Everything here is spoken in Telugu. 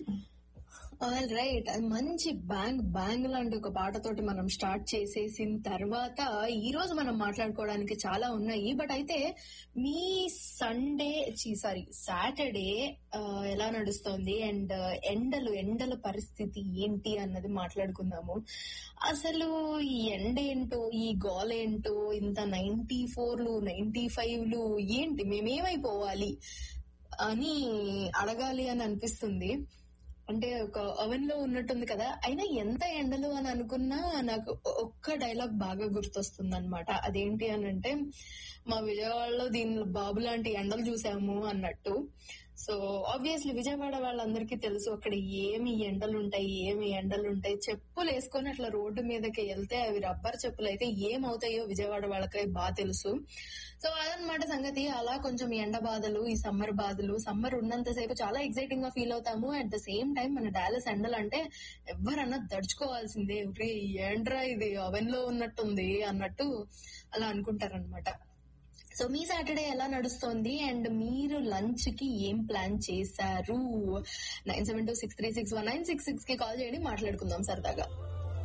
ఆల్ రైట్ మంచి బ్యాంగ్ బ్యాంగ్ లాంటి ఒక పాటతోటి మనం స్టార్ట్ చేసేసిన తర్వాత ఈ రోజు మనం మాట్లాడుకోవడానికి చాలా ఉన్నాయి బట్ అయితే మీ సండే సారీ సాటర్డే ఎలా నడుస్తోంది అండ్ ఎండలు ఎండల పరిస్థితి ఏంటి అన్నది మాట్లాడుకుందాము అసలు ఈ ఎండ ఏంటో ఈ గోల ఏంటో ఇంత నైన్టీ ఫోర్లు నైన్టీ ఫైవ్లు ఏంటి మేమేమైపోవాలి అని అడగాలి అని అనిపిస్తుంది అంటే ఒక ఓవెన్ లో ఉన్నట్టుంది కదా అయినా ఎంత ఎండలు అని అనుకున్నా నాకు ఒక్క డైలాగ్ బాగా గుర్తొస్తుంది అనమాట అదేంటి అని అంటే మా విజయవాడలో దీని బాబు లాంటి ఎండలు చూసాము అన్నట్టు సో ఆబ్వియస్లీ విజయవాడ వాళ్ళందరికీ తెలుసు అక్కడ ఏమి ఎండలు ఉంటాయి ఏమి ఎండలు ఉంటాయి చెప్పులు వేసుకొని అట్లా రోడ్డు మీదకి వెళ్తే అవి రబ్బర్ చెప్పులు అయితే ఏమవుతాయో విజయవాడ వాళ్ళకి బాగా తెలుసు సో అదనమాట సంగతి అలా కొంచెం ఎండ బాధలు ఈ సమ్మర్ బాధలు సమ్మర్ ఉన్నంతసేపు చాలా ఎక్సైటింగ్ గా ఫీల్ అవుతాము అట్ ద సేమ్ టైం మన డాలస్ ఎండలు అంటే ఎవరన్నా దడుచుకోవాల్సిందే రే ఏంట్రా ఇది ఓవెన్ లో ఉన్నట్టుంది అన్నట్టు అలా అనుకుంటారనమాట సో మీ సాటర్డే ఎలా నడుస్తోంది అండ్ మీరు లంచ్ కి ఏం ప్లాన్ చేశారు nine seven two six three six one nine six six కి కాల్ చేయండి మాట్లాడుకుందాం సరదాగా